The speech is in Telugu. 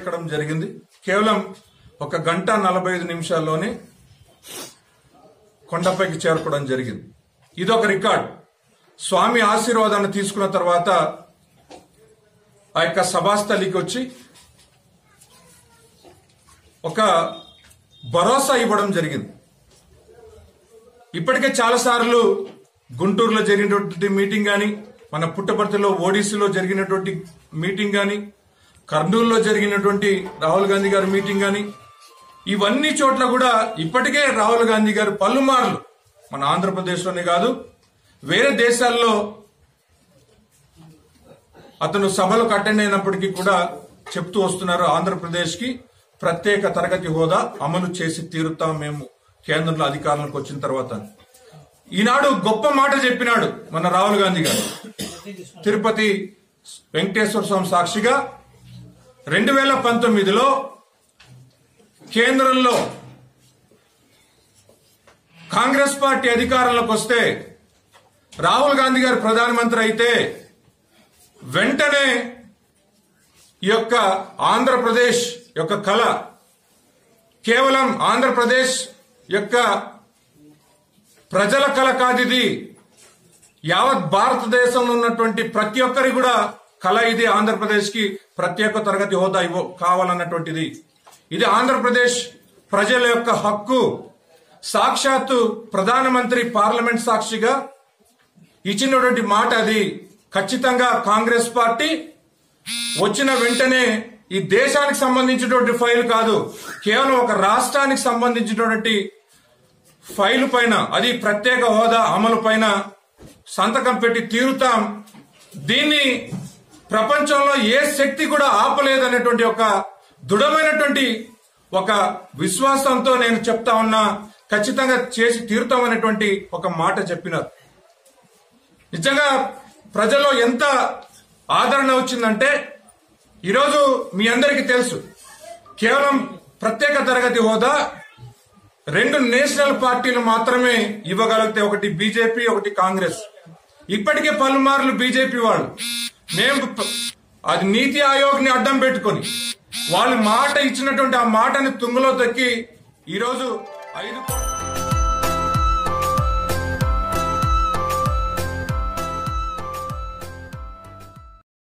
ఎక్కడం జరిగింది కేవలం ఒక గంట నలభై ఐదు నిమిషాల్లోనే కొండపైకి చేరుకోవడం జరిగింది ఇదొక రికార్డ్ స్వామి ఆశీర్వాదాన్ని తీసుకున్న తర్వాత ఆ యొక్క సభాస్థలికి వచ్చి ఒక భరోసా ఇవ్వడం జరిగింది ఇప్పటికే చాలా సార్లు గుంటూరులో జరిగినటువంటి మీటింగ్ కానీ మన పుట్టపర్తిలో ఓడిసిలో జరిగినటువంటి మీటింగ్ కానీ కర్నూలులో జరిగినటువంటి రాహుల్ గాంధీ గారి మీటింగ్ కానీ ఇవన్నీ చోట్ల కూడా ఇప్పటికే రాహుల్ గాంధీ గారు పలుమార్లు మన ఆంధ్రప్రదేశ్లోనే కాదు వేరే దేశాల్లో అతను సభలకు అటెండ్ అయినప్పటికీ కూడా చెప్తూ వస్తున్నారు ఆంధ్రప్రదేశ్ కి ప్రత్యేక తరగతి హోదా అమలు చేసి తీరుతాం మేము కేంద్రంలో అధికారంలోకి వచ్చిన తర్వాత ఈనాడు గొప్ప మాట చెప్పినాడు మన రాహుల్ గాంధీ గారు తిరుపతి వెంకటేశ్వర స్వామి సాక్షిగా రెండు వేల పంతొమ్మిదిలో కేంద్రంలో కాంగ్రెస్ పార్టీ అధికారంలోకి వస్తే రాహుల్ గాంధీ గారు ప్రధానమంత్రి అయితే వెంటనే ఈ యొక్క ఆంధ్రప్రదేశ్ యొక్క కళ కేవలం ఆంధ్రప్రదేశ్ యొక్క ప్రజల కళ కాదు ఇది యావత్ భారతదేశంలో ఉన్నటువంటి ప్రతి ఒక్కరి కూడా కళ ఇది ఆంధ్రప్రదేశ్ కి ప్రత్యేక తరగతి హోదా ఇవ్వ కావాలన్నటువంటిది ఇది ఆంధ్రప్రదేశ్ ప్రజల యొక్క హక్కు సాక్షాత్తు ప్రధానమంత్రి పార్లమెంట్ సాక్షిగా ఇచ్చినటువంటి మాట అది ఖచ్చితంగా కాంగ్రెస్ పార్టీ వచ్చిన వెంటనే ఈ దేశానికి సంబంధించినటువంటి ఫైల్ కాదు కేవలం ఒక రాష్ట్రానికి సంబంధించినటువంటి ఫైల్ పైన అది ప్రత్యేక హోదా అమలు పైన సంతకం పెట్టి తీరుతాం దీన్ని ప్రపంచంలో ఏ శక్తి కూడా ఆపలేదనేటువంటి ఒక దృఢమైనటువంటి ఒక విశ్వాసంతో నేను చెప్తా ఉన్నా ఖచ్చితంగా చేసి తీరుతామనేటువంటి ఒక మాట చెప్పినారు నిజంగా ప్రజల్లో ఎంత ఆదరణ వచ్చిందంటే ఈరోజు మీ అందరికీ తెలుసు కేవలం ప్రత్యేక తరగతి హోదా రెండు నేషనల్ పార్టీలు మాత్రమే ఇవ్వగలిగితే ఒకటి బీజేపీ ఒకటి కాంగ్రెస్ ఇప్పటికే పలుమార్లు బీజేపీ వాళ్ళు మేము ప- అది నీతి ఆయోగ్ ని అడ్డం పెట్టుకొని వాళ్ళు మాట ఇచ్చినటువంటి ఆ మాటని తుంగలో తొక్కి ఈరోజు ఐదు